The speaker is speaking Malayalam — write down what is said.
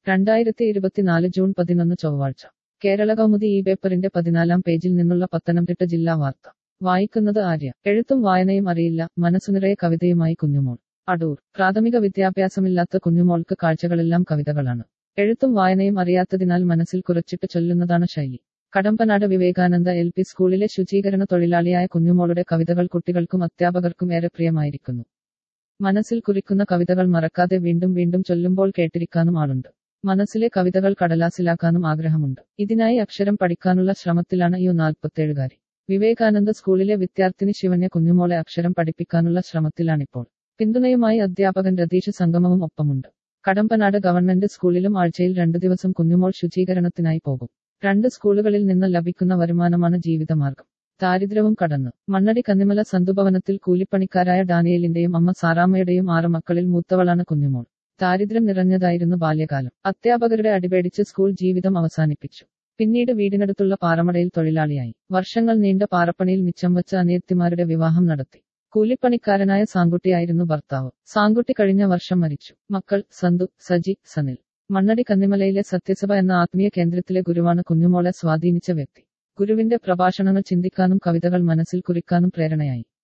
രണ്ടായിരത്തി ഇരുപത്തിനാല് ജൂൺ പതിനൊന്ന് ചൊവ്വാഴ്ച കേരള കൗമുദി ഈ പേപ്പറിന്റെ പതിനാലാം പേജിൽ നിന്നുള്ള പത്തനംതിട്ട ജില്ലാ വാർത്ത വായിക്കുന്നത് ആര്യ എഴുത്തും വായനയും അറിയില്ല മനസ്സുനിറയെ കവിതയുമായി കുഞ്ഞുമോൾ അടൂർ പ്രാഥമിക വിദ്യാഭ്യാസമില്ലാത്ത കുഞ്ഞുമോൾക്ക് കാഴ്ചകളെല്ലാം കവിതകളാണ് എഴുത്തും വായനയും അറിയാത്തതിനാൽ മനസ്സിൽ കുറച്ചിട്ട് ചൊല്ലുന്നതാണ് ശൈലി കടമ്പനാട് വിവേകാനന്ദ എൽ പി സ്കൂളിലെ ശുചീകരണ തൊഴിലാളിയായ കുഞ്ഞുമോളുടെ കവിതകൾ കുട്ടികൾക്കും അധ്യാപകർക്കും ഏറെ പ്രിയമായിരിക്കുന്നു മനസ്സിൽ കുറിക്കുന്ന കവിതകൾ മറക്കാതെ വീണ്ടും വീണ്ടും ചൊല്ലുമ്പോൾ കേട്ടിരിക്കാനും ആളുണ്ട് മനസ്സിലെ കവിതകൾ കടലാസിലാക്കാനും ആഗ്രഹമുണ്ട് ഇതിനായി അക്ഷരം പഠിക്കാനുള്ള ശ്രമത്തിലാണ് യു നാൽപ്പത്തേഴുകാരി വിവേകാനന്ദ സ്കൂളിലെ വിദ്യാർത്ഥിനി ശിവന്യ കുഞ്ഞുമോളെ അക്ഷരം പഠിപ്പിക്കാനുള്ള ശ്രമത്തിലാണിപ്പോൾ പിന്തുണയുമായി അധ്യാപകൻ രതീഷ് സംഗമവും ഒപ്പമുണ്ട് കടമ്പനാട് ഗവൺമെന്റ് സ്കൂളിലും ആഴ്ചയിൽ രണ്ടു ദിവസം കുഞ്ഞുമോൾ ശുചീകരണത്തിനായി പോകും രണ്ട് സ്കൂളുകളിൽ നിന്ന് ലഭിക്കുന്ന വരുമാനമാണ് ജീവിതമാർഗം ദാരിദ്ര്യവും കടന്ന് മണ്ണടി കന്നിമല സന്തുഭവനത്തിൽ കൂലിപ്പണിക്കാരായ ഡാനിയലിന്റെയും അമ്മ സാറാമ്മയുടെയും ആറ് മക്കളിൽ മൂത്തവളാണ് കുഞ്ഞുമോൾ ദാരിദ്ര്യം നിറഞ്ഞതായിരുന്നു ബാല്യകാലം അധ്യാപകരുടെ അടിപേടിച്ച് സ്കൂൾ ജീവിതം അവസാനിപ്പിച്ചു പിന്നീട് വീടിനടുത്തുള്ള പാറമടയിൽ തൊഴിലാളിയായി വർഷങ്ങൾ നീണ്ട പാറപ്പണിയിൽ മിച്ചം വച്ച അനിയത്തിമാരുടെ വിവാഹം നടത്തി കൂലിപ്പണിക്കാരനായ സാങ്കുട്ടിയായിരുന്നു ഭർത്താവ് സാങ്കുട്ടി കഴിഞ്ഞ വർഷം മരിച്ചു മക്കൾ സന്തു സജി സനിൽ മണ്ണടി കന്നിമലയിലെ സത്യസഭ എന്ന ആത്മീയ കേന്ദ്രത്തിലെ ഗുരുവാണ് കുഞ്ഞുമോളെ സ്വാധീനിച്ച വ്യക്തി ഗുരുവിന്റെ പ്രഭാഷണങ്ങൾ ചിന്തിക്കാനും കവിതകൾ മനസ്സിൽ കുറിക്കാനും പ്രേരണയായി